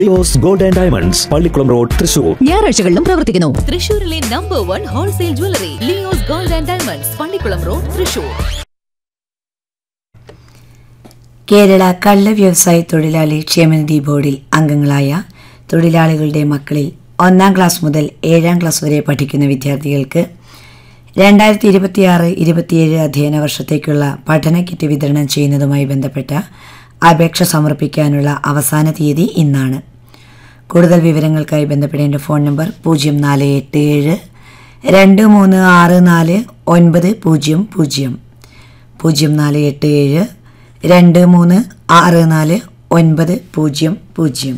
Leo's gold and diamonds Pallikulam road Thrissur ഞായറാഴ്ചകളിലും പ്രവർത്തിക്കുന്നു തൃശൂരിലെ number one wholesale jewellery Leo's gold and diamonds Pallikulam road Thrissur Kerala കള്ള വ്യവസായ തൊഴിലാളി ക്ഷേമനിധി ബോർഡിൽ അംഗങ്ങളായ തൊഴിലാളികളുടെ മക്കളിൽ ഒന്നാം ക്ലാസ് മുതൽ ഏഴാം ക്ലാസ് വരെ പഠിക്കുന്ന വിദ്യാർത്ഥികൾക്ക് രണ്ടായിരത്തി ഇരുപത്തിയാറ് ഇരുപത്തിയേഴ് അധ്യയന വർഷത്തേക്കുള്ള പഠന കിറ്റ് വിതരണം ചെയ്യുന്നതുമായി ബന്ധപ്പെട്ട അപേക്ഷ സമർപ്പിക്കാനുള്ള അവസാന തീയതി ഇന്നാണ് കൂടുതൽ വിവരങ്ങൾക്കായി ബന്ധപ്പെടേണ്ട ഫോൺ നമ്പർ പൂജ്യം നാല് എട്ട് ഏഴ് രണ്ട് മൂന്ന് ആറ് നാല് ഒൻപത് പൂജ്യം പൂജ്യം പൂജ്യം നാല് എട്ട് ഏഴ് രണ്ട് മൂന്ന് ആറ് നാല് ഒൻപത് പൂജ്യം പൂജ്യം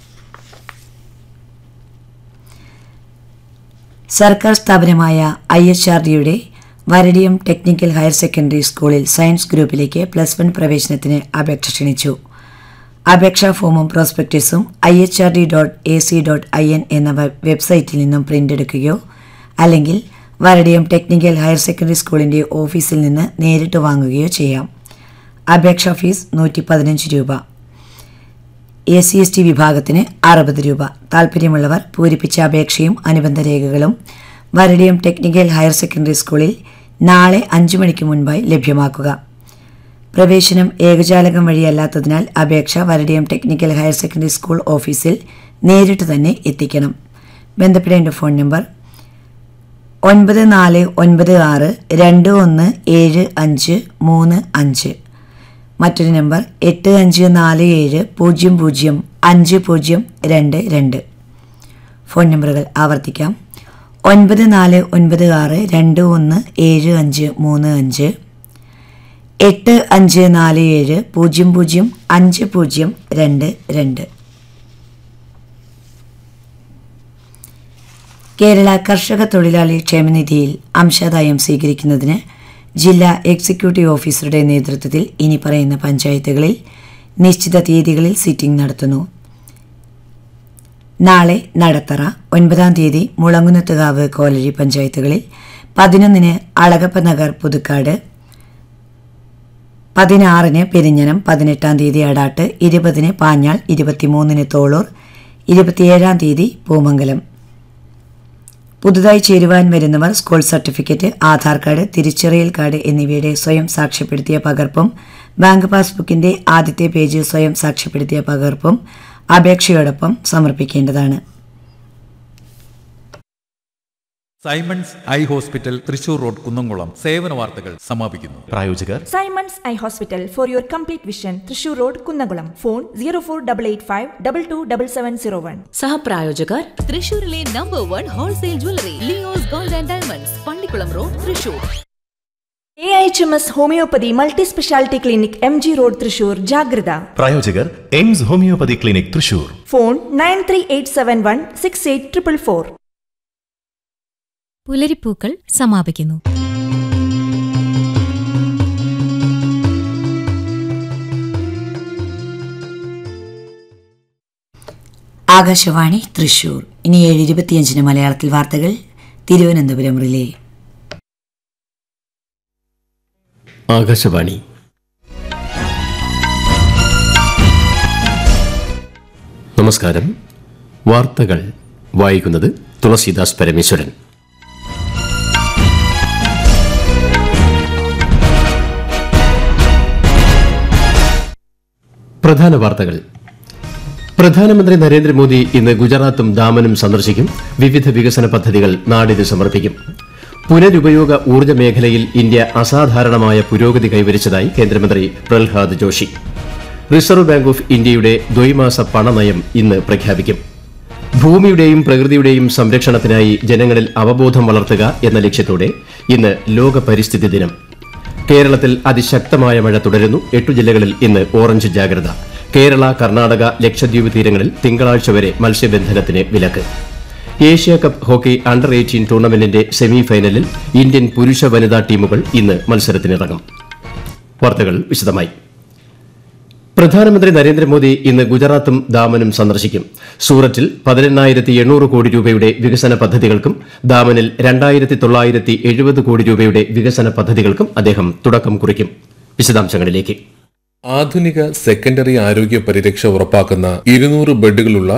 സർക്കാർ സ്ഥാപനമായ ഐ എച്ച് ആർ ഡിയുടെ വരടിയം ടെക്നിക്കൽ ഹയർ സെക്കൻഡറി സ്കൂളിൽ സയൻസ് ഗ്രൂപ്പിലേക്ക് പ്ലസ് വൺ പ്രവേശനത്തിന് അപേക്ഷ ക്ഷണിച്ചു അപേക്ഷാ ഫോമും പ്രോസ്പെക്ടസും I H R D dot A C dot I N എന്ന വെ- വെബ്സൈറ്റിൽ നിന്നും പ്രിന്റ് എടുക്കുകയോ അല്ലെങ്കിൽ വരടിയം ടെക്നിക്കൽ ഹയർ സെക്കൻഡറി സ്കൂളിൻ്റെ ഓഫീസിൽ നിന്ന് നേരിട്ട് വാങ്ങുകയോ ചെയ്യാം അപേക്ഷാ ഫീസ് നൂറ്റി പതിനഞ്ച് രൂപ എ സി എസ് ടി വിഭാഗത്തിന് അറുപത് രൂപ താൽപ്പര്യമുള്ളവർ പൂരിപ്പിച്ച അപേക്ഷയും അനുബന്ധ രേഖകളും വരടിയം ടെക്നിക്കൽ ഹയർ സെക്കൻഡറി സ്കൂളിൽ നാളെ അഞ്ചു മണിക്ക് മുൻപായി ലഭ്യമാക്കുക പ്രവേശനം ഏകജാലകം വഴിയല്ലാത്തതിനാൽ അപേക്ഷ Varadiyam technical higher secondary school ഓഫീസിൽ നേരിട്ട് തന്നെ എത്തിക്കണം ബന്ധപ്പെടേണ്ട ഫോൺ നമ്പർ ഒൻപത് നാല് ഒൻപത് ആറ് രണ്ട് ഒന്ന് ഏഴ് അഞ്ച് മൂന്ന് അഞ്ച് മറ്റൊരു നമ്പർ എട്ട് അഞ്ച് നാല് ഏഴ് പൂജ്യം പൂജ്യം അഞ്ച് പൂജ്യം രണ്ട് രണ്ട് ഫോൺ നമ്പറുകൾ ആവർത്തിക്കാം ഒൻപത് നാല് ഒൻപത് ആറ് രണ്ട് ഒന്ന് ഏഴ് അഞ്ച് മൂന്ന് അഞ്ച് എട്ട് അഞ്ച് നാല് ഏഴ് പൂജ്യം പൂജ്യം അഞ്ച് പൂജ്യം രണ്ട് രണ്ട് കേരള കർഷക തൊഴിലാളി ക്ഷേമനിധിയിൽ അംശാദായം സ്വീകരിക്കുന്നതിന് ജില്ലാ എക്സിക്യൂട്ടീവ് ഓഫീസറുടെ നേതൃത്വത്തിൽ ഇനി പറയുന്ന പഞ്ചായത്തുകളിൽ നിശ്ചിത തീയതികളിൽ സിറ്റിംഗ് നടത്തുന്നു നാളെ നടത്തറ ഒൻപതാം തീയതി മുളങ്ങുന്നത്തുകാവ് കോലഴി പഞ്ചായത്തുകളിൽ പതിനൊന്നിന് അളകപ്പ നഗർ പുതുക്കാട് പതിനാറിന് പെരിഞ്ഞനം പതിനെട്ടാം തീയതി അടാട്ട് ഇരുപതിന് പാഞ്ഞാൾ ഇരുപത്തിമൂന്നിന് തോളൂർ ഇരുപത്തിയേഴാം തീയതി പൂമംഗലം പുതുതായി ചേരുവാൻ വരുന്നവർ സ്കൂൾ സർട്ടിഫിക്കറ്റ് ആധാർ കാർഡ് തിരിച്ചറിയൽ കാർഡ് എന്നിവയുടെ സ്വയം സാക്ഷ്യപ്പെടുത്തിയ പകർപ്പും ബാങ്ക് പാസ്ബുക്കിന്റെ ആദ്യത്തെ പേജ് സ്വയം സാക്ഷ്യപ്പെടുത്തിയ പകർപ്പും അപേക്ഷയോടൊപ്പം സമർപ്പിക്കേണ്ടതാണ് Simon's eye hospital Thrissur road Kunnamkulam സേവന വാർത്തകൾ സമാപിക്കുന്നു പ്രായോജകർ Simon's Eye Hospital for your complete vision. Thrissur Road, Kunnakulam. Phone 04885 227701. സഹപ്രായോജകർ തൃശൂരിലെ number one wholesale jewellery Leo's gold and diamonds Pallikulam road Thrissur AIHMS Homeopathy Multi Speciality Clinic MG Road, Thrissur, Jagrida. പ്രായോജകർ AIMS homoeopathy clinic Thrissur Phone 93871 68444. പുലരിപ്പൂക്കൾ സമാപിക്കുന്നു ആകാശവാണി തൃശൂർ ഇനി ഏഴ് ഇരുപത്തിയഞ്ചിന് മലയാളത്തിൽ വാർത്തകൾ തിരുവനന്തപുരം റിലേ ആകാശവാണി നമസ്കാരം വാർത്തകൾ വായിക്കുന്നത് തുളസീദാസ് പരമേശ്വരൻ പ്രധാന വാർത്തകൾ പ്രധാനമന്ത്രി നരേന്ദ്രമോദി ഇന്ന് ഗുജറാത്തും ദാമനും സന്ദർശിക്കും വിവിധ വികസന പദ്ധതികൾ നാടിന് സമർപ്പിക്കും പുനരുപയോഗ ഊർജ്ജ മേഖലയിൽ ഇന്ത്യ അസാധാരണമായ പുരോഗതി കൈവരിച്ചതായി കേന്ദ്രമന്ത്രി Prahlad Joshi reserve bank of ഇന്ത്യയുടെ ദ്വൈമാസ പണനയം ഇന്ന് പ്രഖ്യാപിക്കും ഭൂമിയുടെയും പ്രകൃതിയുടെയും സംരക്ഷണത്തിനായി ജനങ്ങളിൽ അവബോധം വളർത്തുക എന്ന ലക്ഷ്യത്തോടെ ഇന്ന് ലോക പരിസ്ഥിതി ദിനം കേരളത്തിൽ അതിശക്തമായ മഴ തുടരുന്നു എട്ടു ജില്ലകളിൽ ഇന്ന് ഓറഞ്ച് ജാഗ്രത കേരള കർണാടക ലക്ഷദ്വീപ് തീരങ്ങളിൽ തിങ്കളാഴ്ച വരെ മത്സ്യബന്ധനത്തിന് വിലക്ക് Asia cup hockey under eighteen ടൂർണമെന്റിന്റെ സെമി ഫൈനലിൽ ഇന്ത്യൻ പുരുഷ വനിതാ ടീമുകൾ ഇന്ന് മത്സരത്തിനിറങ്ങും വാർത്തകൾ വിശദമായി പ്രധാനമന്ത്രി നരേന്ദ്രമോദി ഇന്ന് ഗുജറാത്തും ദാമനും സന്ദർശിക്കും സൂററ്റിൽ പതിനെണ്ണായിരത്തി എണ്ണൂറ് കോടി രൂപയുടെ വികസന പദ്ധതികൾക്കും ദാമനിൽ രണ്ടായിരത്തി തൊള്ളായിരത്തി എഴുപത് കോടി രൂപയുടെ വികസന പദ്ധതികൾക്കും അദ്ദേഹം തുടക്കം കുറിക്കും വിശദാംശങ്ങളിലേക്ക് ആധുനിക സെക്കൻഡറി ആരോഗ്യ പരിരക്ഷ ഉറപ്പാക്കുന്ന ഇരുന്നൂറ് ബെഡുകളുള്ള